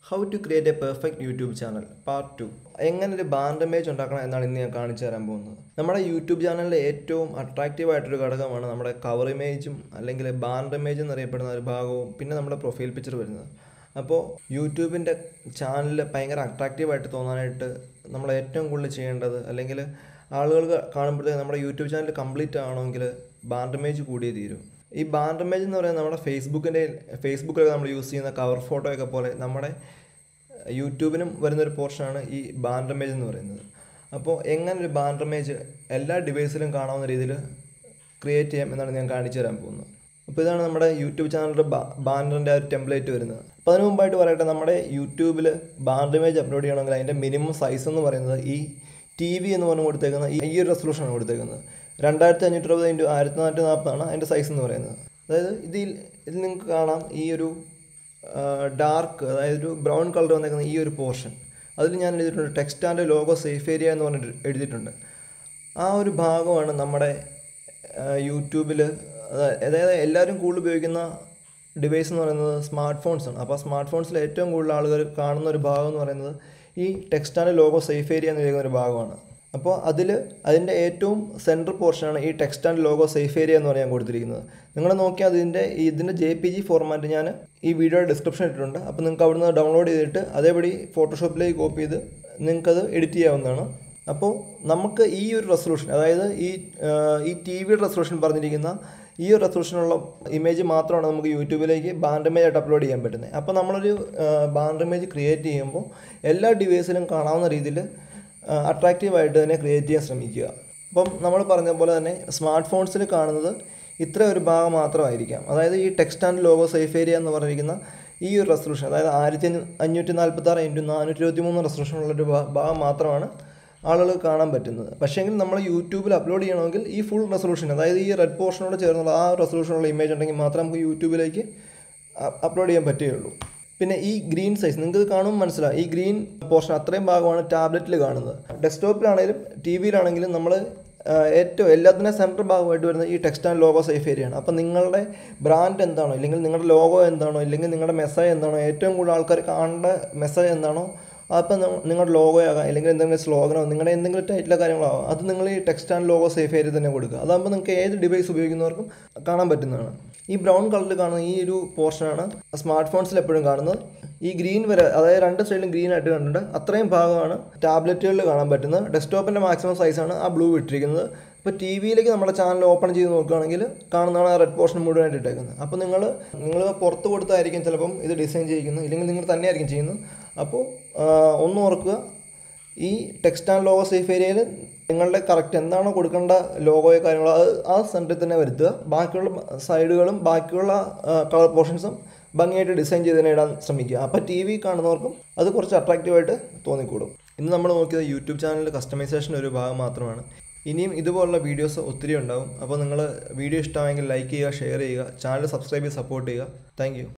how to create a perfect YouTube channel part two എങ്ങനെ ഒരു band image ഉണ്ടാക്കണം എന്നാണ് ഇന്ന് ഞാൻ കാണിച്ചു തരാൻ പോകുന്നത് നമ്മുടെ യൂട്യൂബ് ചാനലിലെ ഏറ്റവും അട്രാക്റ്റീവ് ആയിട്ടൊരു ഘടകമാണ് നമ്മുടെ കവർ ഇമേജും അല്ലെങ്കിൽ ബാൻഡ് ഇമേജ് എന്നറിയപ്പെടുന്ന ഒരു ഭാഗവും പിന്നെ നമ്മുടെ പ്രൊഫൈൽ പിക്ചർ വരുന്നത് അപ്പോൾ യൂട്യൂബിൻ്റെ ചാനൽ ഭയങ്കര അട്രാക്റ്റീവായിട്ട് തോന്നാനായിട്ട് നമ്മൾ ഏറ്റവും കൂടുതൽ ചെയ്യേണ്ടത് അല്ലെങ്കിൽ ആളുകൾ കാണുമ്പോഴത്തേക്ക് നമ്മുടെ യൂട്യൂബ് ചാനൽ കംപ്ലീറ്റ് ആവണമെങ്കിൽ ബാൻഡ് ഇമേജ് കൂടിയേ തീരും ഈ ബാൻഡ് ഇമേജ് എന്ന് പറയുന്നത് നമ്മുടെ ഫേസ്ബുക്കിൻ്റെ ഫേസ്ബുക്കിലൊക്കെ നമ്മൾ യൂസ് ചെയ്യുന്ന കവർ ഫോട്ടോയൊക്കെ പോലെ നമ്മുടെ യൂട്യൂബിനും വരുന്നൊരു പോർഷനാണ് ഈ ബാൻഡ് ഇമേജ് എന്ന് പറയുന്നത് അപ്പോൾ എങ്ങനെ ഒരു ബാൻഡ് ഇമേജ് എല്ലാ ഡിവൈസിലും കാണാവുന്ന രീതിയിൽ ക്രിയേറ്റ് ചെയ്യാം എന്നാണ് ഞാൻ കാണിച്ചു തരാൻ പോകുന്നത് അപ്പോൾ ഇതാണ് നമ്മുടെ യൂട്യൂബ് ചാനലിൻ്റെ ബാനറിൻ്റെ ആ ഒരു ടെംപ്ലേറ്റ് വരുന്നത് അപ്പോൾ അതിന് മുമ്പായിട്ട് പറയട്ടെ നമ്മുടെ യൂട്യൂബിൽ ബാൻഡ് ഇമേജ് അപ്ലോഡ് ചെയ്യണമെങ്കിൽ അതിൻ്റെ മിനിമം സൈസ് എന്ന് പറയുന്നത് ഈ ടി വി എന്ന് പറഞ്ഞ് കൊടുത്തേക്കുന്ന ഈ ഒരു റെസൊല്യൂഷനാണ് കൊടുത്തേക്കുന്നത് രണ്ടായിരത്തി അഞ്ഞൂറ്റി അറുപത് ഇൻറ്റു ആയിരത്തി നാനൂറ്റി നാൽപ്പതാണ് അതിൻ്റെ സൈസ് എന്ന് പറയുന്നത് അതായത് ഇതിൽ ഇതിൽ നിങ്ങൾക്ക് കാണാം ഈ ഒരു ഡാർക്ക് അതായത് ഒരു ബ്രൗൺ കളർ വന്നേക്കുന്ന ഈ ഒരു പോർഷൻ അതിൽ ഞാൻ എഴുതിയിട്ടുണ്ട് text and logo safe area എന്ന് പറഞ്ഞിട്ട് എഴുതിയിട്ടുണ്ട് ആ ഒരു ഭാഗമാണ് നമ്മുടെ യൂട്യൂബിൽ അതായത് എല്ലാവരും കൂടുതൽ ഉപയോഗിക്കുന്ന ഡിവൈസ് എന്ന് പറയുന്നത് സ്മാർട്ട് ഫോൺസ് ആണ് അപ്പോൾ സ്മാർട്ട് ഫോൺസിൽ ഏറ്റവും കൂടുതൽ ആളുകൾ കാണുന്ന ഒരു ഭാഗം എന്ന് പറയുന്നത് ഈ text and logo safe area എന്ന് പറയുന്ന ഒരു ഭാഗമാണ് അപ്പോൾ അതിൽ അതിൻ്റെ ഏറ്റവും സെൻട്രൽ പോർഷനാണ് ഈ text and logo safe area എന്ന് പറയാൻ കൊടുത്തിരിക്കുന്നത് നിങ്ങൾ നോക്കിയാൽ അതിൻ്റെ ഇതിൻ്റെ ജെ പി ജി ഫോർമാറ്റ് ഞാൻ ഈ വീഡിയോയുടെ ഡിസ്ക്രിപ്ഷൻ ഇട്ടിട്ടുണ്ട് അപ്പോൾ നിങ്ങൾക്ക് അവിടുന്ന് ഡൗൺലോഡ് ചെയ്തിട്ട് അതേപടി ഫോട്ടോഷോപ്പിലേക്ക് കോപ്പി ചെയ്ത് നിങ്ങൾക്കത് എഡിറ്റ് ചെയ്യാവുന്നതാണ് അപ്പോൾ നമുക്ക് ഈ ഒരു റെസൊല്യൂഷൻ അതായത് ഈ ഈ ടി വിയുടെ റെസൊല്യൂഷൻ പറഞ്ഞിരിക്കുന്ന ഈ ഒരു റെസൊല്യൂഷനുള്ള ഇമേജ് മാത്രമാണ് നമുക്ക് യൂട്യൂബിലേക്ക് ബാൻഡ് ഇമേജ് ആയിട്ട് അപ്ലോഡ് ചെയ്യാൻ പറ്റുന്നത് അപ്പോൾ നമ്മളൊരു ബാൻഡ് ഇമേജ് ക്രിയേറ്റ് ചെയ്യുമ്പോൾ എല്ലാ ഡിവൈസിലും കാണാവുന്ന രീതിയിൽ അട്രാക്റ്റീവായിട്ട് തന്നെ ക്രിയേറ്റ് ചെയ്യാൻ ശ്രമിക്കുക അപ്പം നമ്മൾ പറഞ്ഞ പോലെ തന്നെ സ്മാർട്ട് ഫോൺസിൽ കാണുന്നത് ഇത്ര ഒരു ഭാഗം മാത്രമായിരിക്കാം അതായത് ഈ text and logo safe area എന്ന് പറഞ്ഞിരിക്കുന്ന ഈ ഒരു റെസൊല്യൂഷൻ അതായത് ആയിരത്തി അഞ്ഞൂറ്റി നാൽപ്പത്തി ആറ് ഇൻറ്റു നാനൂറ്റി ഇരുപത്തി മൂന്ന് റെസൊല്യൂഷനുള്ളൊരു ഭാഗം മാത്രമാണ് ആളുകൾ കാണാൻ പറ്റുന്നത് പക്ഷേങ്കിൽ നമ്മൾ യൂട്യൂബിൽ അപ്ലോഡ് ചെയ്യണമെങ്കിൽ ഈ ഫുൾ റെസൊല്യൂഷൻ അതായത് ഈ റെഡ് പോർഷനോട് ചേർന്നുള്ള ആ റെസൊല്യൂഷനുള്ള ഇമേജ് ഉണ്ടെങ്കിൽ മാത്രമേ നമുക്ക് യൂട്യൂബിലേക്ക് അപ്ലോഡ് ചെയ്യാൻ പറ്റുകയുള്ളൂ പിന്നെ ഈ ഗ്രീൻ സൈസ് നിങ്ങൾക്ക് കാണുമ്പോൾ മനസ്സിലാവും ഈ ഗ്രീൻ പോർഷൻ അത്രയും ഭാഗമാണ് ടാബ്ലറ്റിൽ കാണുന്നത് ഡെസ്ക്ടോപ്പിലാണെങ്കിലും ടി വിയിലാണെങ്കിലും നമ്മൾ ഏറ്റവും എല്ലാത്തിനും സെൻട്രൽ ഭാഗമായിട്ട് വരുന്ന ഈ ടെക്സ്റ്റ് ആൻഡ് ലോഗോ സേഫ് ഏരിയയാണ് അപ്പോൾ നിങ്ങളുടെ ബ്രാൻഡ് എന്താണോ ഇല്ലെങ്കിൽ നിങ്ങളുടെ ലോഗോ എന്താണോ ഇല്ലെങ്കിൽ നിങ്ങളുടെ മെസ്സേജ് എന്താണോ ഏറ്റവും കൂടുതൽ ആൾക്കാർ കാണേണ്ട മെസ്സേജ് എന്താണോ അപ്പോൾ നിങ്ങളുടെ ലോഗോ ആകാം അല്ലെങ്കിൽ എന്തെങ്കിലും സ്ലോഗനോ നിങ്ങളുടെ എന്തെങ്കിലും ടൈറ്റിലോ കാര്യങ്ങളോ ആവാം അത് നിങ്ങൾ ഈ text and logo safe area തന്നെ കൊടുക്കുക അതാകുമ്പോൾ നിങ്ങൾക്ക് ഏത് ഡിവൈസ് ഉപയോഗിക്കുന്നവർക്കും കാണാൻ പറ്റുന്നതാണ് ഈ ബ്രൗൺ കളറിൽ കാണുന്ന ഈ ഒരു പോർഷനാണ് സ്മാർട്ട് ഫോൺസിൽ എപ്പോഴും കാണുന്നത് ഈ ഗ്രീൻ വരെ അതായത് രണ്ട് സൈഡിലും ഗ്രീൻ ആയിട്ട് കണ്ടിട്ടുണ്ട് അത്രയും ഭാഗമാണ് ടാബ്ലറ്റുകളിൽ കാണാൻ പറ്റുന്നത് ഡെസ്ക്ടോപ്പിൻ്റെ മാക്സിമം സൈസാണ് ആ ബ്ലൂ ഇട്ടിരിക്കുന്നത് ഇപ്പോൾ ടി വിയിലേക്ക് നമ്മുടെ ചാനൽ ഓപ്പൺ ചെയ്ത് നോക്കുകയാണെങ്കിൽ കാണുന്നതാണ് ആ റെഡ് പോർഷൻ മുഴുവനായിട്ട് ഇട്ടേക്കുന്നത് അപ്പോൾ നിങ്ങൾ നിങ്ങൾ പുറത്ത് കൊടുത്തായിരിക്കും ചിലപ്പം ഇത് ഡിസൈൻ ചെയ്യിക്കുന്നത് ഇല്ലെങ്കിൽ നിങ്ങൾ തന്നെയായിരിക്കും ചെയ്യുന്നത് അപ്പോൾ ഒന്ന് ഓർക്കുക ഈ ടെക്സ്റ്റ് ആൻഡ് ലോഗോ സേഫ് ഏരിയയിൽ നിങ്ങളുടെ കറക്റ്റ് എന്താണോ കൊടുക്കേണ്ട ലോഗോയോ കാര്യങ്ങളോ അത് ആ സെൻറ്ററിൽ തന്നെ വരുത്തുക ബാക്കിയുള്ള സൈഡുകളും ബാക്കിയുള്ള കളർ പോർഷൻസും ഭംഗിയായിട്ട് ഡിസൈൻ ചെയ്ത് തന്നെ ഇടാൻ ശ്രമിക്കുക അപ്പോൾ ടി വി കാണുന്നവർക്കും അത് കുറച്ച് അട്രാക്റ്റീവായിട്ട് തോന്നിക്കൂടും ഇന്ന് നമ്മൾ നോക്കിയത് യൂട്യൂബ് ചാനലിൻ്റെ കസ്റ്റമൈസേഷൻ ഒരു ഭാഗം മാത്രമാണ് ഇനിയും ഇതുപോലുള്ള വീഡിയോസ് ഒത്തിരി ഉണ്ടാവും അപ്പോൾ നിങ്ങൾ വീഡിയോ ഇഷ്ടമായെങ്കിൽ ലൈക്ക് ചെയ്യുക ഷെയർ ചെയ്യുക ചാനൽ സബ്സ്ക്രൈബ് ചെയ്ത് സപ്പോർട്ട് ചെയ്യുക താങ്ക്